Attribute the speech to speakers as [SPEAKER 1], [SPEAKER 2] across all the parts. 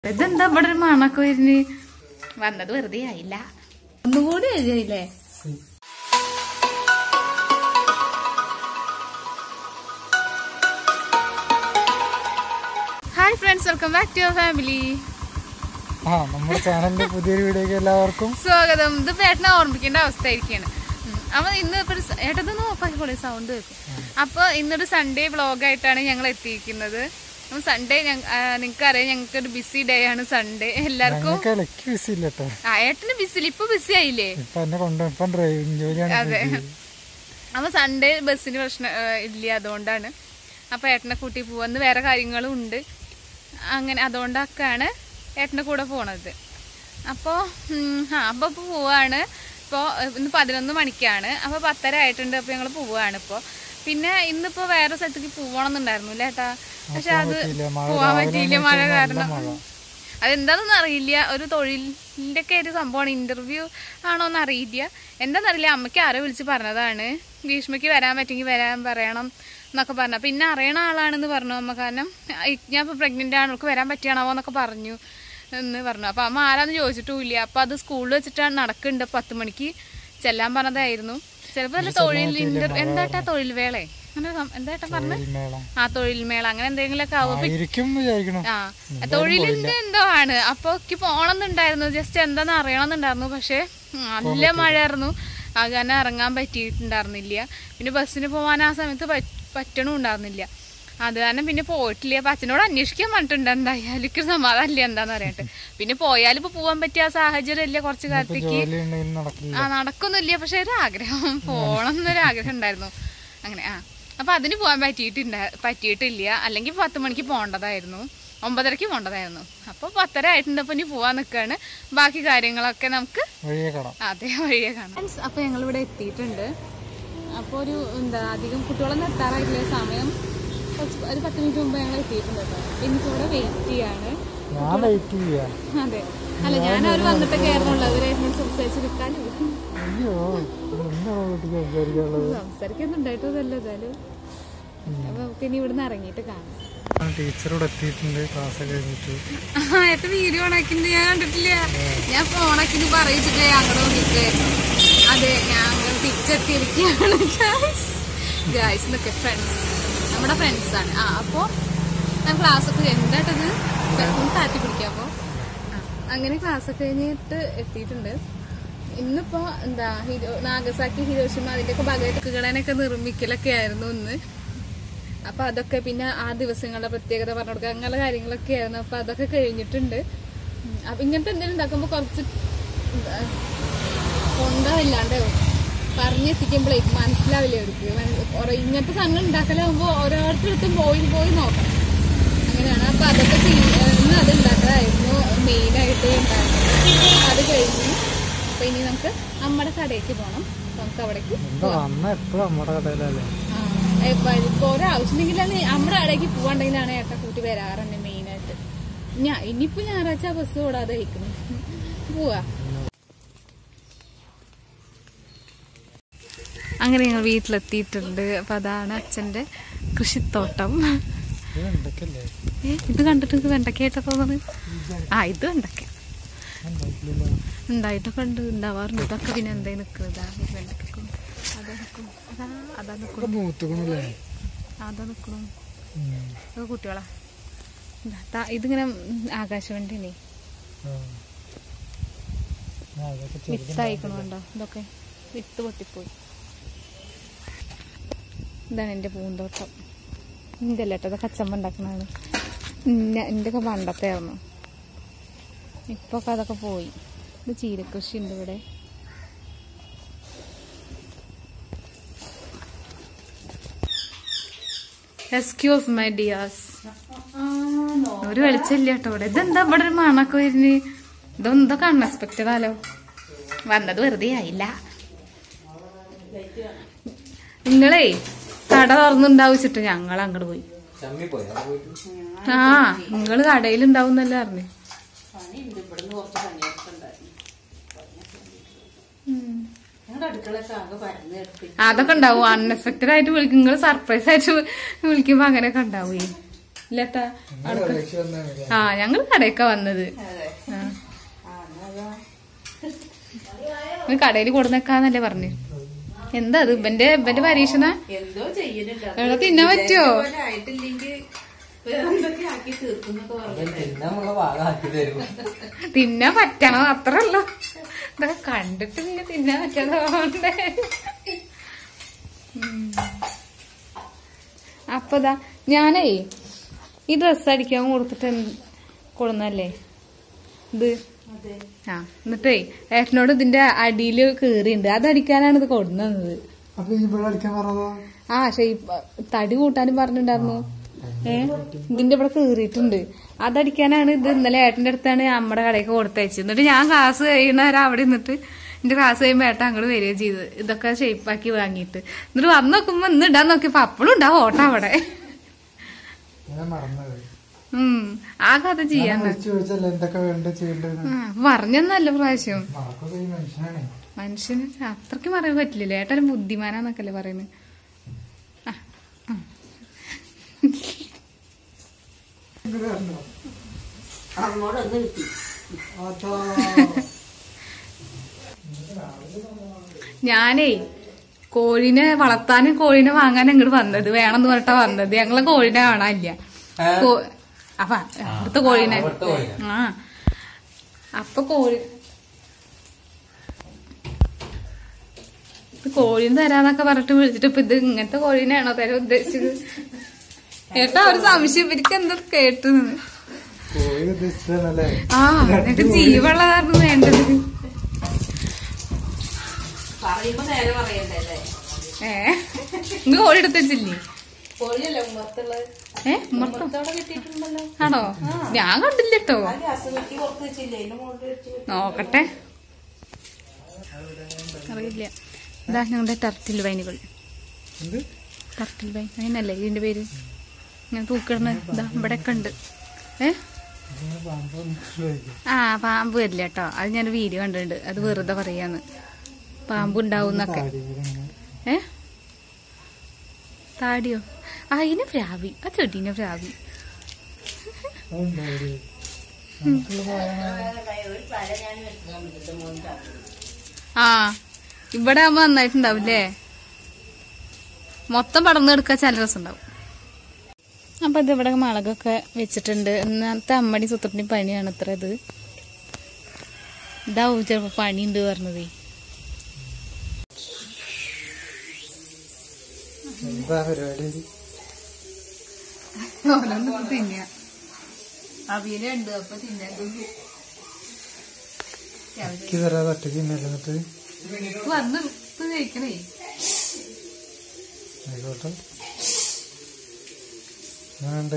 [SPEAKER 1] ഇതെന്താ ഇവിടെ ഒരു മണൊക്കെ വരുന്ന് വന്നത് വെറുതെ ആയില്ല ഒന്നുകൂടി എഴുതിയില്ലേ hi friends welcome back to your family
[SPEAKER 2] ആ നമ്മുടെ ചാനലിന്റെ പുതിയൊരു വീഡിയോക്ക് എല്ലാവർക്കും
[SPEAKER 1] സ്വാഗതം ഇത് പേട്ടനെ ഓർമ്മിക്കേണ്ട അവസ്ഥയായിരിക്കാണ് ഉം. അപ്പൊ ഇന്ന് ഇപ്പൊ ഒരു സ- ഏട്ടതൊന്നും ഓഫാക്കിക്കോളെ സൗണ്ട് വെക്കും അപ്പൊ ഇന്നൊരു സൺഡേ വ്ളോഗായിട്ടാണ് ഞങ്ങൾ എത്തിയിരിക്കുന്നത് അപ്പൊ സൺഡേ നിങ്ങൾക്ക് അറിയാം ഞങ്ങൾക്ക് ഒരു ബിസി ഡേ ആണ് സൺഡേ എല്ലാവർക്കും
[SPEAKER 2] ഞങ്ങൾക്ക് ഇലക്ക് ബിസി ഇല്ല കേട്ടോ
[SPEAKER 1] ആ ഏട്ടന് ബിസിൽ ഇപ്പൊ ബിസി ആയില്ലേ
[SPEAKER 2] ഇപ്പൊ എന്നെ കൊണ്ടു ഇപ്പം ഡ്രൈവിംഗ് ജോലിയാണ് ഇപ്പൊ
[SPEAKER 1] അതെ
[SPEAKER 2] ചെയ്യുന്നത്.
[SPEAKER 1] അപ്പൊ സൺഡേ ബസ്സിന് പ്രശ്നം ആ, ഇല്ല അതുകൊണ്ടാണ് അപ്പൊ ഏട്ടനെ കൂട്ടി പോവാന്ന് വേറെ കാര്യങ്ങളും ഉണ്ട് അങ്ങനെ അതുകൊണ്ടൊക്കെയാണ് ഏട്ടൻ്റെ കൂടെ പോണത് അപ്പോൾ ആ അപ്പോൾ ഇപ്പോൾ പോവാണ് ഇപ്പോൾ ഇന്ന് പതിനൊന്ന് മണിക്കാണ് അപ്പോൾ പത്തര ആയിട്ടുണ്ട് അപ്പോൾ ഞങ്ങൾ പോവാണ് ഇപ്പോൾ പിന്നെ ഇന്നിപ്പോൾ വേറെ സ്ഥലത്തേക്ക് പോകണമെന്നുണ്ടായിരുന്നു അല്ലേ ഏട്ടാ പക്ഷെ അത്
[SPEAKER 2] പറ്റിയില്ല. മഴ
[SPEAKER 1] പോവാൻ
[SPEAKER 2] രാവിലെ
[SPEAKER 1] പറ്റിയില്ല
[SPEAKER 2] എന്ന്
[SPEAKER 1] മഴ
[SPEAKER 2] വെച്ചാൽ
[SPEAKER 1] കാരണം
[SPEAKER 2] നല്ല മഴ.
[SPEAKER 1] അതെന്താണെന്ന് അറിയില്ല ഒരു തൊഴിലിൻ്റെ ഒക്കെ ഒരു സംഭവമാണ് ഇന്റർവ്യൂ ആണോന്ന് അറിയില്ല എന്താണെന്നറിയില്ല അമ്മയ്ക്ക് ആരോ വിളിച്ച് പറഞ്ഞതാണ് ഭീഷ്മയ്ക്ക് വരാൻ പറ്റുമെങ്കിൽ വരാൻ പറയണം എന്നൊക്കെ പറഞ്ഞു പിന്നെ അറിയണ ആളാണെന്ന് പറഞ്ഞു അമ്മ കാരണം ഇ- ഞാൻ ഇപ്പോൾ പ്രഗ്നൻ്റ് ആണ് അവൾക്ക് വരാൻ പറ്റുകയാണോ എന്നൊക്കെ പറഞ്ഞു എന്ന് പറഞ്ഞു അപ്പോൾ അമ്മ ആരാന്ന് ചോദിച്ചിട്ടുമില്ല അപ്പോൾ അത് സ്കൂളിൽ വെച്ചിട്ടാണ് നടക്കുന്നുണ്ട് പത്ത് മണിക്ക് ചെല്ലാൻ പറഞ്ഞതായിരുന്നു ചിലപ്പോൾ നല്ല തൊഴിൽ ഇന്റർ എന്താട്ടാ തൊഴിൽ വേളേ അങ്ങനെ ഒരു സം- എന്താട്ടാ പറഞ്ഞത്
[SPEAKER 2] തൊഴിൽ മേള
[SPEAKER 1] ആ തൊഴിൽ മേള അങ്ങനെ എന്തെങ്കിലുമൊക്കെ ആവും
[SPEAKER 2] ആയിരിക്കും എന്ന് വിചാരിക്കണം
[SPEAKER 1] ആ തൊഴിലിന്റെ എന്തോ ആണ് അപ്പൊ എനിക്ക് പോണമെന്നുണ്ടായിരുന്നു ജസ്റ്റ് എന്താന്ന് അറിയണമെന്നുണ്ടായിരുന്നു പക്ഷെ നല്ല മഴയായിരുന്നു അത് കാരണം ഇറങ്ങാൻ പറ്റിയിട്ടുണ്ടായിരുന്നില്ല പിന്നെ ബസ്സിന് പോകാൻ ആ സമയത്ത് പറ്റ- പറ്റണുണ്ടായിരുന്നില്ല അത് കാരണം പിന്നെ പോയിട്ടില്ല അപ്പൊ അച്ഛനോട് അന്വേഷിക്കാൻ പറഞ്ഞിട്ടുണ്ട് എന്തായാലും എനിക്ക് സമാധാനമില്ല എന്താന്ന് അറിയട്ടെ പിന്നെ പോയാലും ഇപ്പൊ പോകാൻ പറ്റിയ ആ സാഹചര്യം ഇല്ല കുറച്ച്
[SPEAKER 2] ഇപ്പൊ
[SPEAKER 1] കാലത്തേക്ക്
[SPEAKER 2] ജോലി ഉണ്ടെങ്കിൽ നടക്കില്ല
[SPEAKER 1] ആ നടക്കൊന്നുമില്ല പക്ഷെ ഒരു ആഗ്രഹം പോണം എന്നൊരു ആഗ്രഹം ഉണ്ടായിരുന്നു അങ്ങനെ ആ അപ്പൊ അതിന് പോകാൻ പറ്റിയിട്ടില്ല പറ്റിയിട്ടില്ല അല്ലെങ്കിൽ പത്ത് മണിക്ക് പോകേണ്ടതായിരുന്നു ഒമ്പതരക്ക് പോകേണ്ടതായിരുന്നു അപ്പോൾ പത്തര ആയിട്ടുണ്ട് അപ്പോൾ ഇനി പോവാൻ നിൽക്കുകയാണ് ബാക്കി കാര്യങ്ങളൊക്കെ നമുക്ക്
[SPEAKER 2] വഴിയെ കടം
[SPEAKER 1] അതേ വഴിയെ കാണാം അപ്പോൾ ഞങ്ങൾ ഇവിടെ എത്തിയിട്ടുണ്ട് അപ്പോൾ ഒരു എന്താ അധികം കുട്ടികളൊന്നും എത്താറായിട്ടില്ല സമയം കുറച്ച് ഒരു പത്ത് മിനിറ്റ് മുമ്പ് ഞങ്ങൾ എത്തിയിട്ടുണ്ട് കേട്ടോ എനിക്കിവിടെ ഇവിടെ വെയിറ്റ് ചെയ്യാണ്
[SPEAKER 2] ഞാൻ വെയിറ്റ് ചെയ്യാ
[SPEAKER 1] അതെ അല്ല ഞാൻ അവർ വന്നിട്ട് കയറണുള്ളൂ അവരായിട്ട് സംസാരിച്ച് നിൽക്കാനും
[SPEAKER 2] അയ്യോ എന്താ വീട്ടിൽ സംസാരിക്കാനുള്ളത്
[SPEAKER 1] സംസാരിക്കൊന്നും ഉണ്ടായിട്ടതല്ല ഏതായാലും അപ്പൊ നമുക്ക് ഇനി ഇവിടുന്ന് ഇറങ്ങിയിട്ട് കാണാം
[SPEAKER 2] ടീച്ചറോട് എത്തിയിട്ടുണ്ട് ക്ലാസ് കഴിഞ്ഞിട്ട്
[SPEAKER 1] എത്ര വീഡിയോ ഓണാക്കിണ്ട് ഞാൻ കണ്ടിട്ടില്ല ഞാൻ ഫോണാക്കിന്ന് പറയിച്ചിട്ട് അങ്ങോട്ട് നോക്കിക്കായിരുന്നു അതെ ഞാൻ അങ്ങ് തിരിച്ചെത്തിയിരിക്കുകയാണ് ഗായ്സ് എന്നൊക്കെ ഫ്രണ്ട്സ് നമ്മുടെ ഫ്രണ്ട്സ് ആണ് ആ അപ്പോ ഞാൻ ക്ലാസ് ഒക്കെ എന്തായിട്ടത് താറ്റി പിടിക്കാം അപ്പോ ആ, അങ്ങനെ ക്ലാസ് ഒക്കെ കഴിഞ്ഞിട്ട് എത്തിയിട്ടുണ്ട് ഇന്നിപ്പോ എന്താ ഹിരോ നാഗസാക്കി ഹിരോഷിമ അതിന്റെയൊക്കെ ഭാഗമായിട്ട് നിർമ്മിക്കലൊക്കെ ആയിരുന്നു ഇന്ന് അപ്പൊ അതൊക്കെ പിന്നെ ആ ദിവസങ്ങളുടെ പ്രത്യേകത പറഞ്ഞു കൊടുക്കുക അങ്ങനെയുള്ള കാര്യങ്ങളൊക്കെ ആയിരുന്നു അപ്പൊ അതൊക്കെ കഴിഞ്ഞിട്ടുണ്ട് ഉം. അപ്പൊ ഇങ്ങനത്തെ എന്തെങ്കിലും ഉണ്ടാക്കുമ്പോ കുറച്ച് കൊണ്ടല്ലാണ്ട് പറഞ്ഞെത്തിക്കുമ്പോഴേ മനസ്സിലാവില്ല അവർക്ക് മന- കുറെ ഇങ്ങനത്തെ സാധനങ്ങൾ ഉണ്ടാക്കലാകുമ്പോ ഓരോരുത്തരടുത്തും പോയി പോയി നോക്കണം അങ്ങനെയാണ് അപ്പൊ അതൊക്കെ ചെയ്യ- ഇന്ന് അത് ഉണ്ടാക്കലായിരുന്നു മെയിൻ ആയിട്ട് ഉണ്ടായിരുന്നത് അത് കഴിഞ്ഞു അപ്പൊ ഇനി നമുക്ക് നമ്മുടെ കടയ്ക്ക് പോകണം നമുക്ക് അവിടേക്ക്
[SPEAKER 2] എന്താ വന്ന എപ്പോഴും നമ്മുടെ കടയിലല്ലേ
[SPEAKER 1] ഇപ്പൊ ഒരാവശ്യമുണ്ടെങ്കിലാണ് നമ്മുടെ അവിടേക്ക് പോവാണ്ടെങ്കിലാണ് ഏട്ടൻ കൂട്ടി വരാറുണ്ട് മെയിൻ ആയിട്ട് ഞാൻ ഇനിയിപ്പോ ഞായറാഴ്ച ബസ് ഓടാതെ കഴിക്കുന്നു പോവാ അങ്ങനെ ഞങ്ങൾ വീട്ടിലെത്തിയിട്ടുണ്ട് അപ്പൊ അതാണ് അച്ഛന്റെ കൃഷിത്തോട്ടം
[SPEAKER 2] ഇത് എന്തൊക്കെയല്ലേ
[SPEAKER 1] ഏ, ഇത് കണ്ടിട്ട് ഇത് വെണ്ടക്കയായിട്ടാ തോന്നുന്നത് ആ ഇത് വെണ്ടക്ക
[SPEAKER 2] ഉണ്ടായിട്ടില്ലല്ലോ
[SPEAKER 1] ഉണ്ടായിട്ടൊക്കെ ഉണ്ട് ഉണ്ടാവാറുണ്ട് ഇതൊക്കെ പിന്നെ എന്തായി നിൽക്കുന്നത് വെണ്ടക്കൊക്കെ അതാ നിൽക്കും അതാ അതാ നിൽക്കണം
[SPEAKER 2] ഇതൊക്കെ മൂത്തുക്കണല്ലേ
[SPEAKER 1] അതാ നിൽക്കണം
[SPEAKER 2] ഉം.
[SPEAKER 1] അത് കുട്ടികളാ ഇതാ, ദാ ഇതിങ്ങനെ ആകാശവണ്ടിനെ
[SPEAKER 2] ആ. ആ, ഇതൊക്കെ ചെറുത്
[SPEAKER 1] വിത്തായിക്കണുണ്ടോ ഇതൊക്കെ വിത്ത് പൊട്ടിപ്പോയി ഇതാണ് എൻ്റെ പൂന്തോട്ടം എൻ്റെ അല്ല കേട്ടോ ഇതൊക്കെ അച്ചമ്മ ഉണ്ടാക്കണതാണ് എൻ്റെ ഒക്കെ പണ്ടത്തെ ആയിരുന്നു ഇപ്പൊ ഒക്കെ അതൊക്കെ പോയി ഇത് ചീരകൃഷി ഉണ്ട് ഇവിടെ എക്സ്ക്യൂസ് മൈ ഡിയാസ് ഒരു വെളിച്ചില്ല കേട്ടോ ഇവിടെ ഇതെന്താ ഇവിടെ ഒരു മണൊക്കെ വരുന്ന് ഇതൊന്നും ഇതൊക്കെ അൺഎക്സ്പെക്റ്റഡ് ആലോ വന്നത് വെറുതെ ആയില്ല നിങ്ങളേ കട തുറന്നുണ്ടാവിച്ചിട്ട് ഞങ്ങൾ അങ്ങോട്ട് പോയി ആ നിങ്ങള് കടയിലുണ്ടാവുന്നല്ലേ അറിഞ്ഞു അതൊക്കെ ഉണ്ടാവും അൺഎക്സ്പെക്റ്റഡ് ആയിട്ട് വിളിക്കും നിങ്ങൾ സർപ്രൈസ് ആയിട്ട് വിളിക്കുമ്പോ അങ്ങനെയൊക്കെ ഉണ്ടാവുകയും ഇല്ലട്ടാ
[SPEAKER 2] നിങ്ങൾ വിളിച്ചു വന്നതല്ലേ?
[SPEAKER 1] ആ ഞങ്ങൾ കടയൊക്കെ വന്നത് ആ. നീ കടയിൽ കൊടുന്നേക്കാന്നല്ലേ പറഞ്ഞു എന്താ അത് ഇവന്റെ ഇവന്റെ പരീക്ഷണ
[SPEAKER 3] എന്തോ ചെയ്യുന്നുണ്ട് അത്
[SPEAKER 1] എവിടെ തിന്നാൻ പറ്റുമോ
[SPEAKER 3] ഇതുപോലെ ആയിട്ടില്ലെങ്കിൽ വേറെന്തൊക്കെ ആക്കി തീർക്കുന്നൊക്കെ പറഞ്ഞു
[SPEAKER 2] അവൻ തിന്നാനുള്ള ഭാഗം ആക്കി തരും
[SPEAKER 1] തിന്നാൻ പറ്റണം അത്രല്ല ഇതൊക്കെ കണ്ടിട്ട് പിന്നെ തിന്നാൻ പറ്റാതെ അപ്പതാ ഞാനേ ഈ ഡ്രസ്സ് അടിക്കാൻ കൊടുത്തിട്ട് എന്ത് കൊടുന്നല്ലേ ഇത്
[SPEAKER 3] അതെ
[SPEAKER 1] ആ എന്നിട്ടേ ഏട്ടനോട് ഇതിന്റെ അടിയില് കേറിയുണ്ട് അത് അടിക്കാനാണ് ഇത് കൊടുന്നത്
[SPEAKER 2] അപ്പൊ ഈ ഇവിടെ അടിക്കാൻ പറഞ്ഞതോ
[SPEAKER 1] ആ ഷെയ്പ്പ് തടി കൂട്ടാനും പറഞ്ഞിട്ടുണ്ടായിരുന്നു ഏ ഇതിന്റെ ഇവിടെ കേറിയിട്ടുണ്ട് അതടിക്കാനാണ് ഇത് ഇന്നലെ ഏട്ടന്റെ അടുത്താണ് നമ്മുടെ കടയ്ക്ക് കൊടുത്തയച്ചത് എന്നിട്ട് ഞാൻ ക്ലാസ് കഴിയുന്നവരെ അവിടെ നിന്നിട്ട് എന്റെ ക്ലാസ് കഴിയുമ്പോ ഏട്ടൻ അങ്ങോട്ട് വരികയും ചെയ്ത് ഇതൊക്കെ ഷേപ്പാക്കി വാങ്ങിയിട്ട് എന്നിട്ട് വന്ന് നോക്കുമ്പോ ഇന്ന് ഇടാൻ നോക്കിയപ്പോ അപ്പോഴും ഉണ്ടാവും ഓട്ടം അവിടെ
[SPEAKER 2] ഞാൻ മറന്നത്
[SPEAKER 1] ഉം ആ കഥ ചെയ്യാൻ
[SPEAKER 2] വിളിച്ചു ചോദിച്ചല്ലേ എന്തൊക്കെ വേണ്ട ചെയ്യേണ്ടത്
[SPEAKER 1] പറഞ്ഞെന്നല്ല പ്രാവശ്യം
[SPEAKER 2] മറക്കൊക്കെ ഈ മനുഷ്യനാണ്
[SPEAKER 1] മനുഷ്യന് അത്രയ്ക്ക് പറയാൻ പറ്റില്ലല്ലേ ഏട്ടൻ ബുദ്ധിമാനാന്നൊക്കെയല്ലേ പറയുന്നത് ആ ആ.
[SPEAKER 2] ഇങ്ങട് വരണോ?
[SPEAKER 3] അങ്ങോട്ടൊന്ന് കിട്ടി
[SPEAKER 2] അതാ.
[SPEAKER 1] ഞാനേ കോഴിനെ വളർത്താനും കോഴിനെ വാങ്ങാൻ ഇങ്ങോട്ട് വന്നത് വേണമെന്ന് പറഞ്ഞിട്ടാ വന്നത് ഞങ്ങളെ കോഴിനെ കാണാനില്ല കോ- അപ്പൊ അവിടുത്തെ കോഴിനെ
[SPEAKER 2] അവിടുത്തെ കോഴിനെ.
[SPEAKER 1] ആ അപ്പൊ കോഴി ഇത് കോഴിന് തരാന്നൊക്കെ പറഞ്ഞിട്ട് വിളിച്ചിട്ട് ഇപ്പൊ ഇത് ഇങ്ങനത്തെ കോഴീനെയാണോ തരാൻ ഉദ്ദേശിച്ചത് ഏട്ടാ ഒരു സംശയം ഇവർക്ക് എന്താ കേട്ടത്
[SPEAKER 2] കോഴി ഉദ്ദേശിച്ചതല്ലേ
[SPEAKER 1] ആ നിനക്ക് ജീവുള്ളതായിരുന്നു വേണ്ടത്
[SPEAKER 3] പറയുമ്പോ നേരെ പറയണ്ടേ അല്ലേ
[SPEAKER 1] ഏ ഇങ്ങ് കോഴി എടുത്ത് വെച്ചില്ലേ
[SPEAKER 3] കോഴിയല്ലേ ഉമ്മത്തുള്ളത്
[SPEAKER 1] ഏ ഉമ്മർത്തോ
[SPEAKER 3] ഉമ്മത്തോടെ കിട്ടിയിട്ടുണ്ടല്ലോ
[SPEAKER 1] ആണോ ഞാൻ കണ്ടില്ല കേട്ടോ
[SPEAKER 3] ആ ഗ്യാസ് കുറ്റി പുറത്ത് വെച്ചില്ലേ അതിന്റെ മുകളിൽ വെച്ച്
[SPEAKER 1] നോക്കട്ടെ അറിയില്ല ഇതാ ഞങ്ങളുടെ ടർട്ടിൽ വൈനുകൾ
[SPEAKER 2] എന്ത്
[SPEAKER 1] ടർട്ടിൽ വൈൻ അതിനല്ലേ ഇതിന്റെ പേര് ഞാൻ തൂക്കിടണ ഇതാ ഇവിടെ ഒക്കെ ഉണ്ട് ഏ
[SPEAKER 2] ഇതിങ്ങനെ പാമ്പ് മനസ്സിലായില്ലേ?
[SPEAKER 1] ആ പാമ്പ് വരില്ല കേട്ടോ അത് ഞാൻ വീഡിയോ കണ്ടിട്ടുണ്ട് അത് വെറുതെ പറയാന്ന് പാമ്പ് ഉണ്ടാവുന്നൊക്കെ
[SPEAKER 2] താടിയിലിങ്ങനെ.
[SPEAKER 1] ഏ താടിയോ ആ അതിന് പ്രാവി ആ ചെടീനെ പ്രാവി
[SPEAKER 2] അതുണ്ടോ ഒരു? നമുക്കുള്ള സാധനം
[SPEAKER 3] ഒരു തല ഞാൻ വെക്കുന്നുണ്ട് മോൻ്റെ
[SPEAKER 1] ആ ഇവിടെ ആകുമ്പോ നന്നായിട്ടുണ്ടാവില്ലേ മൊത്തം പടർന്നെടുക്കാൻ ചില രസം ഉണ്ടാവും അപ്പൊ ഇത് ഇവിടെ മുളകൊക്കെ വെച്ചിട്ടുണ്ട് ഇന്നത്തെ അമ്മടി സുത്രത്തിന്റെ പണിയാണ് അത്ര ഇത് ഇതാവും ചിലപ്പോ പണിയുണ്ട് പറഞ്ഞതേ
[SPEAKER 2] എന്താ പരിപാടി
[SPEAKER 1] തിന്നാ അവിയലുണ്ട് അപ്പൊ തിന്നാൻ
[SPEAKER 2] എനിക്ക് തരാതെ ഒറ്റയ്ക്ക് ഇന്നലെ എന്നിട്ട്
[SPEAKER 1] വന്ന് ഇപ്പൊ കഴിക്കണേ
[SPEAKER 2] ആയിക്കോട്ടെ അങ്ങനെയുണ്ട്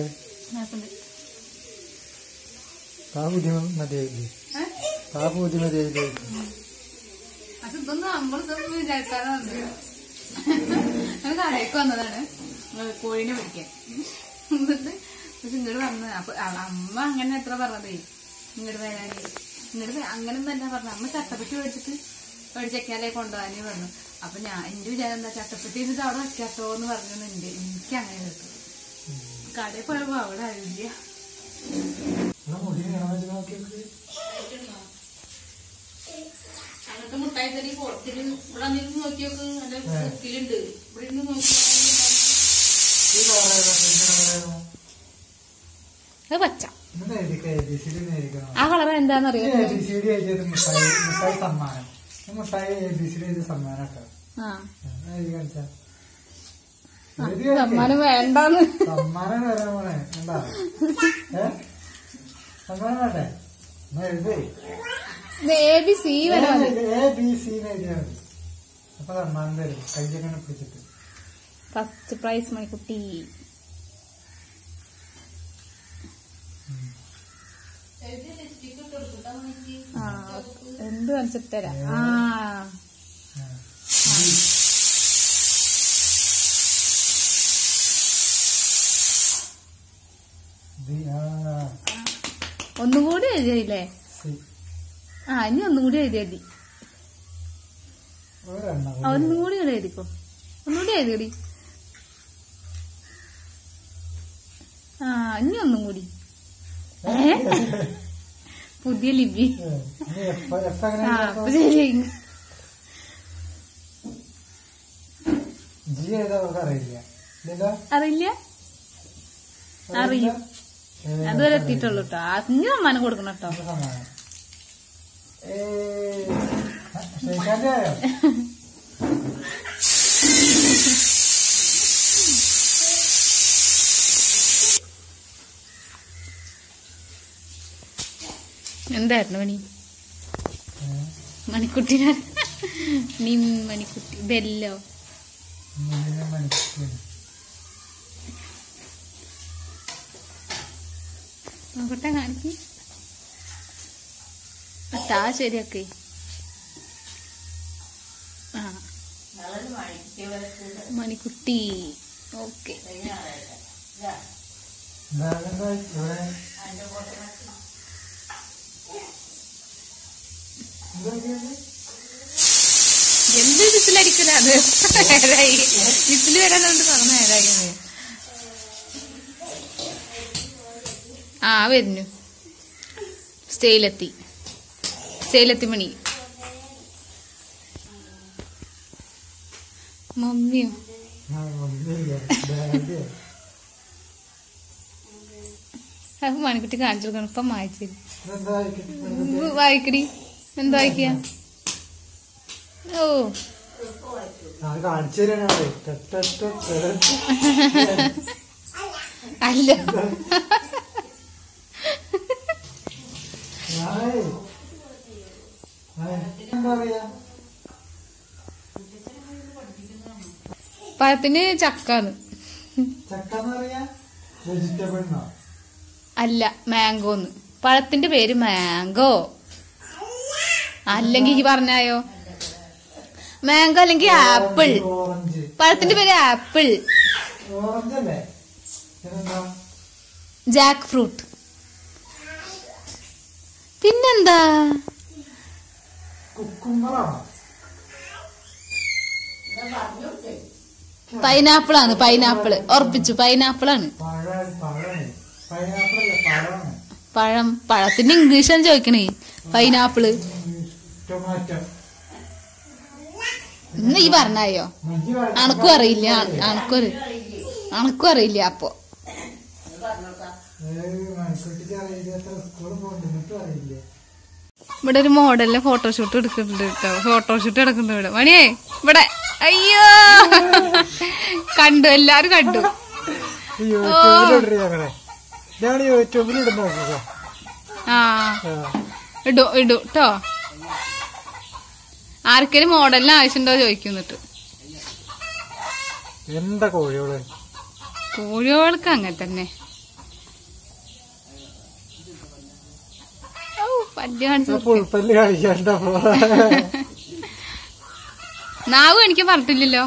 [SPEAKER 2] ആ ബുദ്ധി മതിയായില്ലേ ആ ബുദ്ധി മതിയായില്ലേ
[SPEAKER 1] അത് ഇതൊന്നും നമ്മളിതൊന്നും വിചാരിക്കാതെ വന്നത് ഞങ്ങൾ കടയിലേക്ക് വന്നതാണ് ഏ, കോഴിനെ പിടിക്കാൻ എന്നിട്ട് പക്ഷെ ഇങ്ങോട്ട് വന്ന് അപ്പൊ അ- അമ്മ അങ്ങനെ എത്ര പറഞ്ഞതേ ഇങ്ങോട്ട് വരാന് ഇങ്ങോട്ട് അങ്ങനെ തന്നെ പറഞ്ഞു അമ്മ ചട്ടപ്പെട്ടി മേടിച്ചിട്ട് മേടിച്ചേക്കാലേ കൊണ്ടുപോകാനേ പറഞ്ഞു അപ്പൊ ഞാൻ എന്റെ വിചാരം എന്താ ചട്ടപ്പെട്ടി എന്നിട്ട് അവിടെ വെക്കാത്തോ എന്ന് പറഞ്ഞു എന്റെ എനിക്ക് അങ്ങനെ കേട്ടു കടയിൽ പോയപ്പോ അവിടെ ആരുമില്ല
[SPEAKER 2] എന്നാ മുടി കാണാൻ വെച്ച് നോക്കിയൊക്കെ
[SPEAKER 3] അങ്ങനത്തെ മുട്ടായി തരി പുറത്തില് ഇവിടെ നിന്ന് നോക്കി നോക്ക് നല്ല സുക്കിലുണ്ട് ഇവിടെ നിന്ന് നോക്കി
[SPEAKER 2] ഈ കളറ് ഏതാ? ഇതിന്റെ കളറ് ഏതാ?
[SPEAKER 1] അത് പച്ച
[SPEAKER 2] ഇന്ന് എഴുതിക്ക ABCD ഒന്ന് എഴുതിക്കണം.
[SPEAKER 1] ആ കളർ എന്താണെന്നറിയോ
[SPEAKER 2] ഈ ABCD എഴുതിയത് മിഠായി മിഠായി സമ്മാനം ഈ മിഠായി ABCD എഴുതിയ സമ്മാനം കേട്ടോ
[SPEAKER 1] ആ
[SPEAKER 2] എഴുതി കാണിച്ചാ
[SPEAKER 1] ആ,
[SPEAKER 2] എഴുതി കാണിക്ക്.
[SPEAKER 1] സമ്മാനം വേണ്ടാന്ന്
[SPEAKER 2] സമ്മാനം വരാൻ പോണേ എന്താ ഏ സമ്മാനം വേണ്ടേ എന്നാ എഴുതി
[SPEAKER 1] എ ബി സി വരെ മതി
[SPEAKER 2] എ ബി സി എഴുതിയാൽ മതി അപ്പൊ സമ്മാനം തരും കയ്യൊക്കെ പിടിച്ചിട്ട്
[SPEAKER 1] ഫസ്റ്റ് പ്രൈസ് മണിക്കുട്ടി ആ എന്ത് കാണിച്ചിട്ട് തരാം ആ
[SPEAKER 2] ആ. ദി, ആ,
[SPEAKER 1] ഒന്നും കൂടി എഴുതിയില്ലേ
[SPEAKER 2] സി.
[SPEAKER 1] ആ ഇനി ഒന്നും കൂടി എഴുതിയാ മതി
[SPEAKER 2] ഒരെണ്ണം
[SPEAKER 1] ആ, ഒന്നും കൂടി ഇവിടെ എഴുതിക്കോ ഒന്നുകൂടി എഴുതിയടി ആ ഇനി ഒന്നും കൂടി ഏ? പുതിയ ലിപി
[SPEAKER 2] ഉം. ഇനി എപ്പ എപ്പ എങ്ങനെ
[SPEAKER 1] ആ അപ്പൊ ശരിയായി
[SPEAKER 2] ജി ഏതാ നമുക്ക് അറിയില്ല ഇല്ലല്ലോ?
[SPEAKER 1] അറിയില്ല അറിയും.
[SPEAKER 2] ഏതാ
[SPEAKER 1] അതുവരെ
[SPEAKER 2] നമുക്ക്
[SPEAKER 1] എത്തിയിട്ടുള്ളൂ കേട്ടോ ഇനി സമ്മാനം കൊടുക്കണം കേട്ടോ
[SPEAKER 2] അറിയില്ല. സമ്മാനം. ഏയ്. ഷെയ്ക്കാൻ്റെ ആയോ
[SPEAKER 1] എന്തായിരുന്നു മണി
[SPEAKER 2] ഏഹ്.
[SPEAKER 1] മണിക്കുട്ടിനെ നീ മണിക്കുട്ടി ബെല്ലോ
[SPEAKER 2] ഇങ്ങനെ മനസ്സിലായി.
[SPEAKER 1] നോക്കട്ടെ കാണിക്ക് താ ശരിയൊക്കെ ആ മണിക്കുട്ടി ഓക്കെ
[SPEAKER 2] ഇതാണെന്താ ഇവിടെ ഇതൊക്കെയാണ്
[SPEAKER 1] എന്ത് വിസിലടിക്കലാണ് നേരായി വിസിൽ വരാനുണ്ട് പറഞ്ഞ നേരായി ആ വരുന്നു സ്റ്റേയിലെത്തി സ്റ്റേയിലെത്തി മണി മമ്മിയോ
[SPEAKER 2] ആ, ഒന്നുമില്ല. ബാഗ്.
[SPEAKER 1] അത് മണിക്കുട്ടി കാണിച്ചു കൊടുക്കണം ഇപ്പം വായിച്ചു
[SPEAKER 2] ഇതെന്താ ഇരിക്കുന്നത്?
[SPEAKER 1] വായിക്കടി എന്താ വായിക്കുക ഓ
[SPEAKER 2] അത് കാണിച്ചു തരാനാണ് ടെട്ട് ടെട്ട് ടെട്ട്.
[SPEAKER 1] അല്ല
[SPEAKER 2] ആയ്. ആയ്. എന്താ പറയാ
[SPEAKER 1] പഴത്തിന് ചക്കാന്ന്
[SPEAKER 2] ചക്കെന്ന് പറയാ വെജിറ്റബിൾ എന്നോ
[SPEAKER 1] അല്ല മാംഗോന്ന് പഴത്തിന്റെ പേര് മാംഗോ അല്ലെങ്കിൽ ഈ പറഞ്ഞായോ മാംഗോ അല്ലെങ്കിൽ ആപ്പിൾ
[SPEAKER 2] ഓറഞ്ച്
[SPEAKER 1] പഴത്തിന്റെ പേര് ആപ്പിൾ
[SPEAKER 2] ഓറഞ്ച് അല്ലേ ഇതെന്താ
[SPEAKER 1] ജാക്ക് ഫ്രൂട്ട് പിന്നെന്താ
[SPEAKER 2] കുക്കുമ്പറാണോ
[SPEAKER 1] പൈനാപ്പിൾ ആണ് പൈനാപ്പിൾ ഉറപ്പിച്ചു പൈനാപ്പിൾ ആണ്
[SPEAKER 2] പഴ പഴമാണ് പൈനാപ്പിൾ അല്ല പഴമാണ്
[SPEAKER 1] പഴം പഴത്തിന്റെ ഇംഗ്ലീഷാണ് ചോദിക്കണേ പൈനാപ്പിള്
[SPEAKER 2] ടൊമാറ്റോ
[SPEAKER 1] ഇന്ന് ഈ പറഞ്ഞായോ
[SPEAKER 2] മജ്ജി പഴം.
[SPEAKER 1] അണക്കും അറിയില്ല അണക്കും അറി അണക്കും അറിയില്ല അപ്പൊ
[SPEAKER 2] ഏയ് മണിക്കുട്ടിക്ക് അറിയില്ലാത്ത സ്കൂളിൽ പോകുന്നുണ്ട് എന്നിട്ടും അറിയില്ല
[SPEAKER 1] ഇവിടെ ഒരു മോഡലിലെ ഫോട്ടോഷൂട്ട് എടുക്കുന്നുണ്ട് കേട്ടോ ഫോട്ടോഷൂട്ട് എടുക്കുന്നുണ്ട് ഇവിടെ മണിയേ ഇവിടെ അയ്യോ കണ്ടു എല്ലാരും കണ്ടു
[SPEAKER 2] യൂട്യൂബിൽ ഞങ്ങളെ ഞാൻ യൂട്യൂബിൽ ഇടുന്ന നോക്കുക
[SPEAKER 1] ആ ഇടു ഇടു കേട്ടോ ആർക്കെങ്കിലും മോഡലിന് ആവശ്യമുണ്ടോ ചോദിക്കുന്നിട്ട്
[SPEAKER 2] എന്താ കോഴികള്
[SPEAKER 1] കോഴികൾക്ക് അങ്ങനെ തന്നെ ഔ, പല്ല് കാണിച്ചു
[SPEAKER 2] പുൽപ്പല്ല് കഴിക്കണ്ടപ്പോ
[SPEAKER 1] നാവ് എനിക്ക് പറഞ്ഞിട്ടില്ലല്ലോ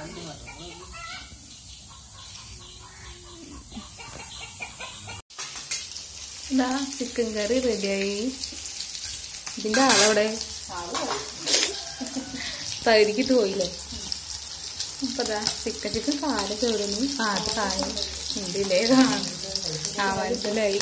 [SPEAKER 1] ഇതാ ചിക്കൻ കറി റെഡിയായി ഇതിന്റെ ആളവിടെ തൈരിക്കിട്ട് പോയില്ലേ അപ്പൊ ദാ ചിക്കൻ ചിക്കൻ കാലൊക്കെ എവിടെന്നു ആദ്യ കായ ഉണ്ടില്ലേ ആ മനസ്സിലായി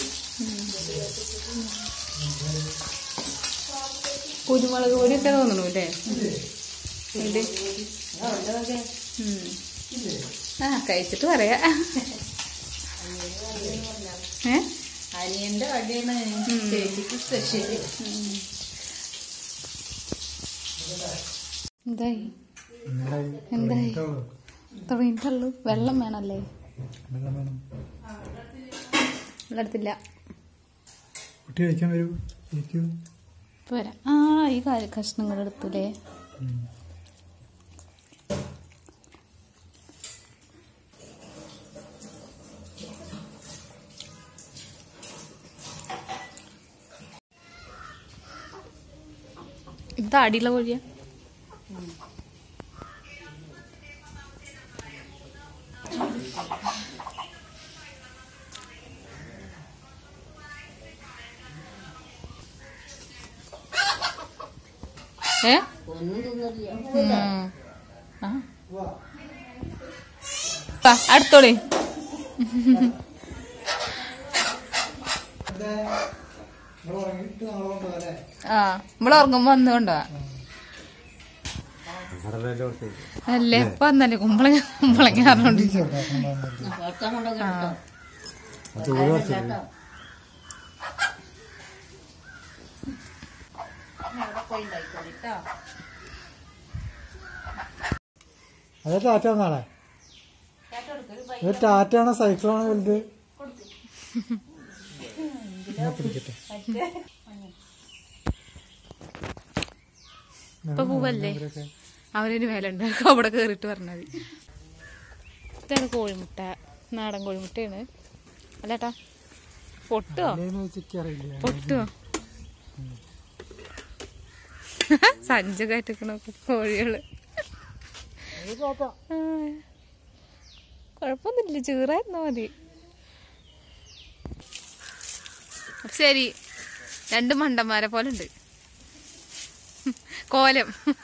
[SPEAKER 1] കുരുമുളക് പൊടിയൊക്കെ തോന്നണു അല്ലേ ഇത് ഉം. ആ കഴിച്ചിട്ട് പറയാ ഏ
[SPEAKER 3] അനിയന്റെ കടിയാണ് ചേച്ചിക്ക് സ്പെഷ്യൽ
[SPEAKER 1] എന്തായി എന്തായി തുടങ്ങിയിട്ടുള്ളൂ വെള്ളം വേണല്ലേ വെള്ളം എടുത്തില്ല
[SPEAKER 2] കുട്ടി കഴിക്കാൻ വരൂ ഇരിക്കൂ
[SPEAKER 1] ഇപ്പൊ വരാം ആ ഈ കാര്യം കഷ്ണങ്ങൾ എടുത്തൂലേ ഇത് അടിയുള്ള കോഴിയാ ഏ
[SPEAKER 3] ഒന്നും തിന്നില്ല
[SPEAKER 1] ഉം. ആ. വാ, അടുത്തോളേ
[SPEAKER 2] എന്തേ ഇവിടെ ഉറങ്ങിയിട്ട് നാളെ കൊണ്ടുപോകല്ലേ
[SPEAKER 1] ആ ഇവിടെ ഉറങ്ങുമ്പോ വന്നുകൊണ്ടോ അല്ലേ ഇപ്പൊ വന്നല്ലേ കുമ്പളങ്ങ കുമ്പളങ്ങ പറഞ്ഞോണ്ട്
[SPEAKER 3] കുറച്ചാൽ കൊണ്ടൊക്കെ കേട്ടോ
[SPEAKER 2] അത് ടാറ്റ നാളെ ഇത് ടാറ്റയാണോ സൈക്കിളാണോ വലുത് എന്നാ പിടിക്കട്ടെ
[SPEAKER 1] ഇപ്പൊ പോവല്ലേ
[SPEAKER 2] ഇവരൊക്കെ.
[SPEAKER 1] അവരൊരു മേലുണ്ട് അവിടെ കേറിട്ട് പറഞ്ഞത് ഇതാണ് കോഴിമുട്ട നാടൻ കോഴിമുട്ടയാണ് അല്ലേട്ടാ പൊട്ടോ
[SPEAKER 2] അല്ലേന്ന് വെച്ചിട്ട് അറിയില്ല
[SPEAKER 1] പൊട്ടോ സഞ്ച കയറ്റിക്കണ കോഴികള് ആ. കുഴപ്പമൊന്നുമില്ല ചീറായിരുന്നാ മതി അപ്പൊ ശരി രണ്ട് മണ്ടന്മാരെ പോലെ ഉണ്ട് കോലം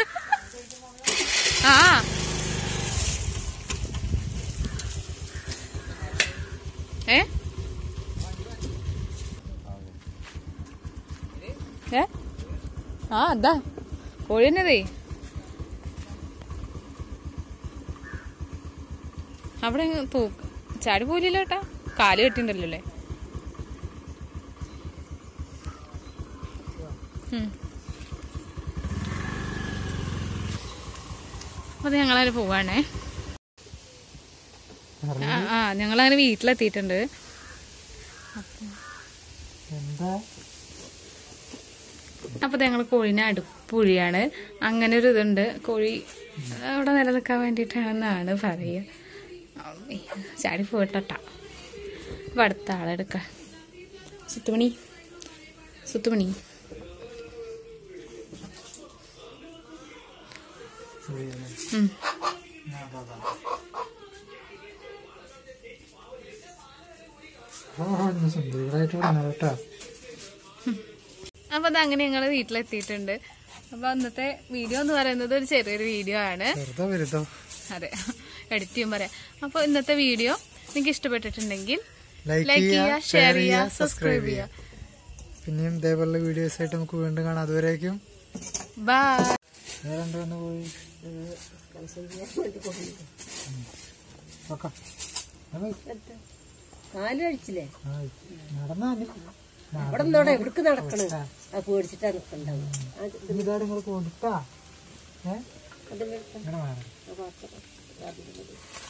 [SPEAKER 1] ആ ഏ ഏ ആ അതാ കോഴി തന്നെതേ അവിടെ പോ ചാടി പോലില്ല ഏട്ടാ കാല് കെട്ടിണ്ടല്ലോ അല്ലേ ഉം. അപ്പൊ ഞങ്ങളതിന് പോവാണേ ആ ആ ഞങ്ങളങ്ങനെ വീട്ടിലെത്തിയിട്ടുണ്ട്
[SPEAKER 2] എന്താ
[SPEAKER 1] അപ്പൊ ഞങ്ങൾ കോഴിനെ അടുപ്പുഴിയാണ് അങ്ങനെ ഒരു ഇതുണ്ട് കോഴി അവിടെ നിലനിൽക്കാൻ വേണ്ടിയിട്ടാണെന്നാണ് പറയുക അമ്മേ, ചാടി പോയിട്ടാ അപ്പൊ അടുത്ത ആളെടുക്ക സുത്തുമണി സുത്തുമണി ഉം.
[SPEAKER 2] സുന്ദരികളായിട്ട് വിടണം കേട്ടോ
[SPEAKER 1] അപ്പൊ അതങ്ങനെ ഞങ്ങൾ വീട്ടിലെത്തിയിട്ടുണ്ട് അപ്പൊ അന്നത്തെ വീഡിയോ എന്ന് പറയുന്നത് ഒരു ചെറിയൊരു വീഡിയോ ആണ്
[SPEAKER 2] വെറുതെ വരുതോ
[SPEAKER 1] അതെ എഡിറ്റ് ചെയ്യാൻ പറയാം അപ്പൊ ഇന്നത്തെ വീഡിയോ നിങ്ങൾക്ക് ഇഷ്ടപ്പെട്ടിട്ടുണ്ടെങ്കിൽ
[SPEAKER 2] ലൈക്ക്
[SPEAKER 1] ലൈക്ക്
[SPEAKER 2] ചെയ്യുക
[SPEAKER 1] ചെയ്യുക ഷെയർ ചെയ്യുക സബ്സ്ക്രൈബ് ചെയ്യുക
[SPEAKER 2] പിന്നെയും ഇതേപോലുള്ള വീഡിയോസ് ആയിട്ട് നമുക്ക് വീണ്ടും കാണാം അതുവരേക്കും
[SPEAKER 1] ബൈ
[SPEAKER 2] വേറെ വന്ന് പോയി ഓക്കെ
[SPEAKER 3] കാല് കഴിച്ചില്ലേ
[SPEAKER 2] നടന്നാല്
[SPEAKER 3] അവിടെ നിന്നോടെ എവിടേക്ക് നടക്കണേ ആ പേടിച്ചിട്ടാ നിക്കണ്ടാവും
[SPEAKER 2] ഇതാണ് നിങ്ങൾ കൊടുത്താ ഏ
[SPEAKER 3] അതിന്റെ
[SPEAKER 2] ഇങ്ങനെ മാറി
[SPEAKER 3] അടുത്ത്